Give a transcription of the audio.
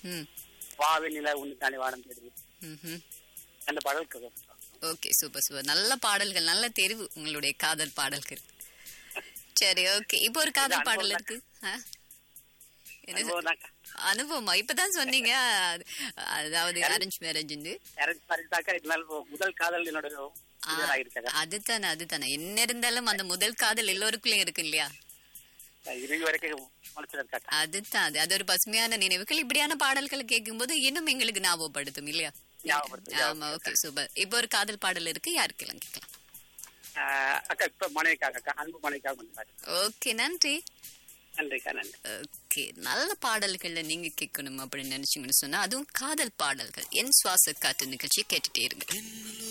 ம் வாவி நிலா உன்னு தானே வானம் தேடுது ம்ஹும். அந்த பாடல் கேட்கும் ஓகே சூப்பர் சூப்பர் நல்ல பாடல்கள் நல்ல தெரிவு உங்களுடைய காதல் பாடல்கள் சரி ஓகே இப்போ ஒரு காதல் பாடல் இருக்கு ஆ? என்னது? அனுபவம் தான்க்கா அனுபவமா இப்பதான் சொன்னீங்க அது- அதாவது அரேஞ்ச் மேரேஜ் யாராச்சும் பறித்தாக்கா இதனால முதல் காதல் என்னோட ஆயிருக்காங்க அதுதானே அதுதானே என்ன இருந்தாலும் அந்த முதல் காதல் எல்லோருக்குள்ளயும் இருக்கு இல்லையா இறுதி வரைக்கும் மனசுல இருக்காக்கா அதுதான் அது அது ஒரு பசுமையான நினைவுகள் இப்படியான பாடல்கள் கேட்கும்போது இன்னும் எங்களுக்கு ஞாபகப்படுத்தும் இல்லையா ஞாபகப்படுத்தும், ஆமா ஓகே சூப்பர் இப்போ ஒரு காதல் பாடல் இருக்கு யாருக்கெல்லாம் கேட்கலாம் ஆஹ் அக்கா இப்ப மனைவிக்காக அக்கா அன்பு மனைவிக்காக பண்ணுவாரு ஓகே நன்றி நன்றிக்கா நன்றி ஓகே நல்ல பாடல்கள்ல நீங்க கேட்கணும் அப்படின்னு நினைச்சீங்கன்னு சொன்னா அதுவும் காதல் பாடல்கள் என் சுவாச காற்று நிகழ்ச்சியை கேட்டுட்டே இருங்க